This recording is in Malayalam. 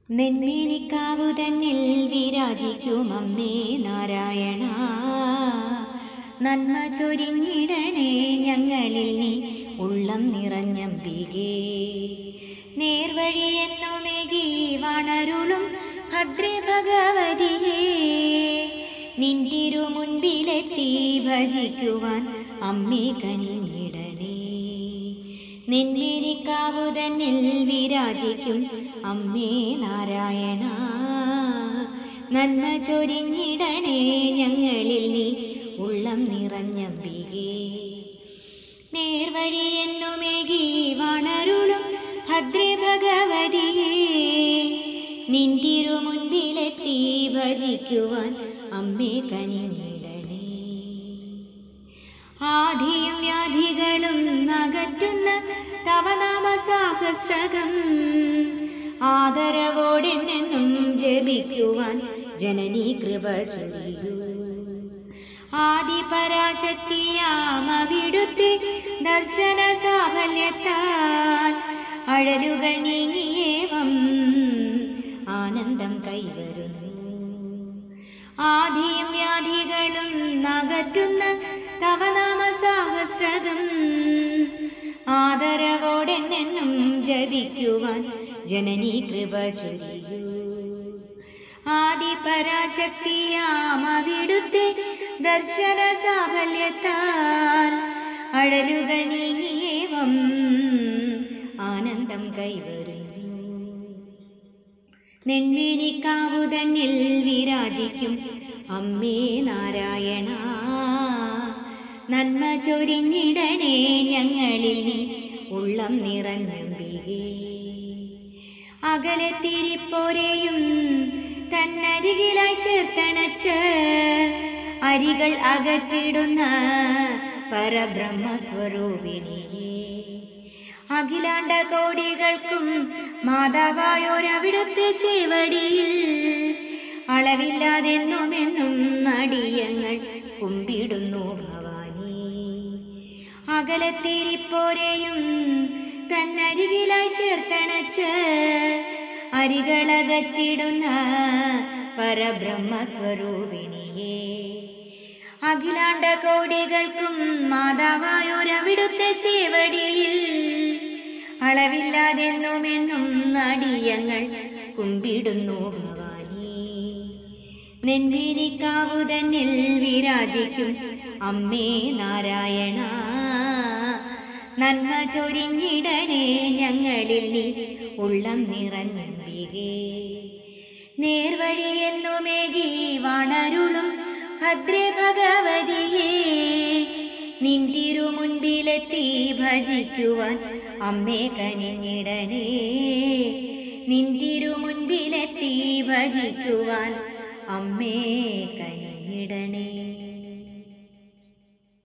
നെന്മേനിക്കാവു തന്നിൽ വിരാജിക്കും അമ്മേ നാരായണ നന്മ ചൊരിഞ്ഞിടണേ ഞങ്ങളിൽ നീ ഉള്ളം നിറഞ്ഞമ്പികേ നേർവഴിയെന്നുമേകി വണരുളും ഭദ്രേ ഭഗവതിയേ നിന്തിരു മുൻപിലെത്തി ഭജിക്കുവാൻ അമ്മേ കനിഞ്ഞിടണേ നിന്മേനിക്കാവു തന്നിൽ വിരാജിക്കും അമ്മേ നാരായണ നന്മ ചൊരിഞ്ഞിടണേ ഞങ്ങളിൽ നീ ഉള്ളം നിറഞ്ഞമ്പികേ നേർവഴി എന്നുമേകി വണരുളും ഭദ്രേ ഭഗവതിയേ നിന്തിരു മുൻപിലെത്തി ഭജിക്കുവാൻ അമ്മേ കനിഞ്ഞിടണേ ആധിയും വ്യാധികളും അകറ്റുന്ന തവനാമ സാഹസ്രകം ആദരവോടെ നിന്നും ജപിക്കുവാൻ ജനനീ കൃപ ചൊരിയൂ ആദിപരാശക്തിയാമവിടുത്തെ ദർശന സാഫല്യത്താൽ അഴലുകൾ നീങ്ങിയേവം ആനന്ദം കൈവരുന്നു ആദിയും വ്യാധികളും നകറ്റുന്ന തവനാമ സാഹസ്രകം ആദരവോടെ നിന്നും ജപിക്കുവാൻ ജനനീ കൃപ ചൊരിയൂ ആദിപരാശക്തിയാമവിടുത്തെ ദർശന സാഫല്യത്താൽ അഴലുകൾ നീങ്ങിയേവം ആനന്ദം കൈവരുന്നു നെന്മേനിക്കാവു തന്നിൽ വിരാജിക്കും അമ്മേ നാരായണ നന്മ ചൊരിഞ്ഞിടണേ ഞങ്ങളിൽ നീ ഉള്ളം നിറഞ്ഞമ്പികേ അകലത്തിരിപ്പോരെയും തന്നരികിലായി ചേർത്തണച്ച് അരികൾ അകറ്റിടുന്ന പരബ്രഹ്മസ്വരൂപിണിയേ അഖിലാണ്ട കോടികൾക്കും മാതാവായോരവിടുത്തെ ചേവടിയിൽ അളവില്ലാതെന്നുമെന്നും നടിയങ്ങൾ കുമ്പിടുന്നു ഭവാനി അകലത്തിരിപ്പോരെയും തന്നരികിലായി ചേർത്തണച്ച് അരികളകറ്റിടുന്ന പരബ്രഹ്മസ്വരൂപിണിയേ അഖിലാണ്ട കോടികൾക്കും മാതാവായോരവിടുത്തെ ചേവടിയിൽ അളവില്ലാതെന്നുമെന്നും നടിയങ്ങൾ കുമ്പിടുന്നു ഭവാനി നെന്തിരിക്കാവു തന്നിൽ വിരാജിക്കും അമ്മേ നാരായണ നന്മ ചൊരിഞ്ഞിടണേ ഞങ്ങളിൽ നീ ഉള്ളം നിറഞ്ഞികേ നേർവഴി എന്നുമേകി വണരുളും ഭദ്രേ ഭഗവതിയേ നിന്തിരു മുൻപിലെത്തി ഭജിക്കുവാൻ അമ്മേ കനിഞ്ഞിടണേ നിന്തിരു മുൻപിലെത്തി ഭജിക്കുവാൻ അമ്മേ കനിഞ്ഞിടണേ